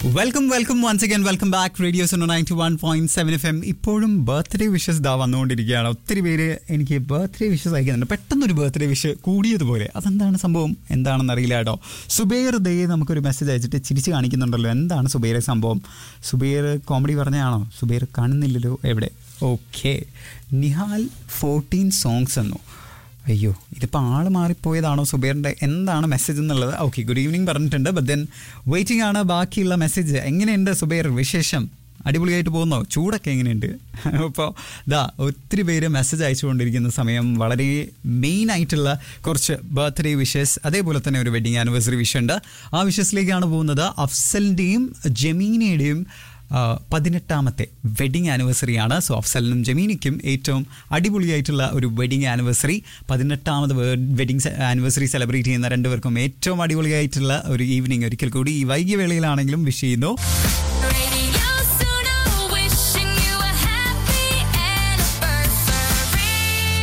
Welcome welcome once again welcome back radio Suno ninety one point seven F M ഇപ്പോഴും birthday wishes ദാ വന്നുകൊണ്ടിരിക്കുകയാണ് ഒത്തിരി പേര് എനിക്ക് ബർത്ത്ഡേ വിഷസ് അയക്കുന്നുണ്ട് പെട്ടെന്നൊരു ബർത്ത്ഡേ വിഷ് കൂടിയതുപോലെ അതെന്താണ് സംഭവം എന്താണെന്ന് അറിയില്ല കേട്ടോ സുബൈർ ദേ നമുക്കൊരു മെസ്സേജ് അയച്ചിട്ട് ചിരിച്ച് കാണിക്കുന്നുണ്ടല്ലോ എന്താണ് സുബൈറെ സംഭവം സുബൈർ കോമഡി പറഞ്ഞാണോ സുബൈർ കാണുന്നില്ലല്ലോ എവിടെ ഓക്കെ നിഹാൽ ഫോർട്ടീൻ സോങ്സ് എന്നോ അയ്യോ ഇതിപ്പോൾ ആള് മാറിപ്പോയതാണോ സുബൈറിൻ്റെ എന്താണ് മെസ്സേജ് എന്നുള്ളത് ഓക്കെ ഗുഡ് ഈവനിങ് പറഞ്ഞിട്ടുണ്ട് ബട്ട് ദെൻ വെയിറ്റിംഗ് ആണ് ബാക്കിയുള്ള മെസ്സേജ് എങ്ങനെയുണ്ട് സുബൈർ വിശേഷം അടിപൊളിയായിട്ട് പോകുന്നോ ചൂടൊക്കെ എങ്ങനെയുണ്ട് അപ്പോൾ ദാ ഒത്തിരി പേര് മെസ്സേജ് അയച്ചുകൊണ്ടിരിക്കുന്ന സമയം വളരെ മെയിൻ ആയിട്ടുള്ള കുറച്ച് ബർത്ത്ഡേ വിഷസ് അതേപോലെ തന്നെ ഒരു വെഡിങ് ആനിവേഴ്സറി വിഷ് ഉണ്ട് ആ വിഷസിലേക്കാണ് പോകുന്നത് അഫ്സലിൻ്റെയും ജമീനയുടെയും ആ, പതിനെട്ടാമത്തെ വെഡിങ് ആനിവേഴ്സറിയാണ് സോ അഫ്സലിനും ജമീനിക്കും ഏറ്റവും അടിപൊളിയായിട്ടുള്ള ഒരു വെഡിങ് ആനിവേഴ്സറി പതിനെട്ടാമത് വെഡിങ് ആനിവേഴ്സറി സെലിബ്രേറ്റ് ചെയ്യുന്ന രണ്ടുപേർക്കും ഏറ്റവും അടിപൊളിയായിട്ടുള്ള ഒരു ഈവനിങ് ഒരിക്കൽ കൂടി ഈ വൈകിയ വേളയിലാണെങ്കിലും വിഷ് ചെയ്യുന്നു Radio Suno, wishing you a happy anniversary.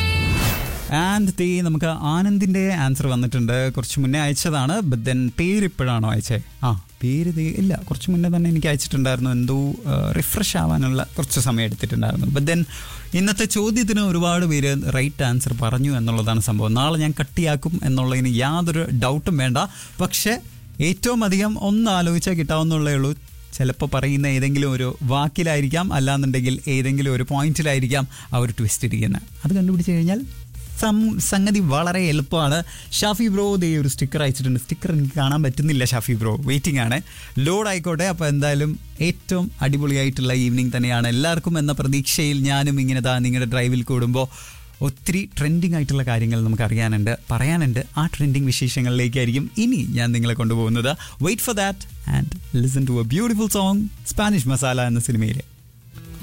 And the നമുക്ക് ആനന്ദിന്റെ ആൻസർ വന്നിട്ടുണ്ട് കുറച്ച് മുന്നേ അയച്ചതാണ് ബട്ട് ദെൻ പേര് ഇപ്പോഴാണോ അയച്ചേ ആ പേര് ദേ ഇല്ല കുറച്ച് മുന്നേ തന്നെ എനിക്ക് അയച്ചിട്ടുണ്ടായിരുന്നു എന്തോ റിഫ്രഷ് ആവാനുള്ള കുറച്ച് സമയം എടുത്തിട്ടുണ്ടായിരുന്നു ബട്ട് ദെൻ ഇന്നത്തെ ചോദ്യത്തിന് ഒരുപാട് പേര് റൈറ്റ് ആൻസർ പറഞ്ഞു എന്നുള്ളതാണ് സംഭവം നാളെ ഞാൻ കട്ടിയാക്കും എന്നുള്ളതിന് യാതൊരു ഡൗട്ടും വേണ്ട പക്ഷേ ഏറ്റവും അധികം ഒന്ന് ആലോചിച്ചാൽ കിട്ടാവുന്നുള്ളേ ഉള്ളൂ ചിലപ്പോൾ പറയുന്ന ഏതെങ്കിലും ഒരു വാക്കിലായിരിക്കാം അല്ലാന്നുണ്ടെങ്കിൽ ഏതെങ്കിലും ഒരു പോയിന്റിലായിരിക്കാം ആ ഒരു ട്വിസ്റ്റ് ഇരിക്കുന്നത് അത് കണ്ടുപിടിച്ച് കഴിഞ്ഞാൽ സം- സംഗതി വളരെ എളുപ്പമാണ് ഷാഫി ബ്രോ ദേ ഒരു സ്റ്റിക്കർ അയച്ചിട്ടുണ്ട് സ്റ്റിക്കർ എനിക്ക് കാണാൻ പറ്റുന്നില്ല ഷാഫി ബ്രോ വെയിറ്റിംഗ് ആണ് ലോഡ് ആയിക്കോട്ടെ അപ്പോൾ എന്തായാലും ഏറ്റവും അടിപൊളിയായിട്ടുള്ള ഈവനിങ് തന്നെയാണ് എല്ലാവർക്കും എന്ന പ്രതീക്ഷയിൽ ഞാനും ഇങ്ങനെ ദാ നിങ്ങളുടെ ഡ്രൈവിൽ കൂടുമ്പോൾ ഒത്തിരി ട്രെൻഡിങ് ആയിട്ടുള്ള കാര്യങ്ങൾ നമുക്ക് അറിയാനുണ്ട് പറയാനുണ്ട് ആ ട്രെൻഡിങ് വിശേഷങ്ങളിലേക്കായിരിക്കും ഇനി ഞാൻ നിങ്ങളെ കൊണ്ടുപോകുന്നത് wait for that and listen to a beautiful song Spanish Masala എന്ന സിനിമയിലെ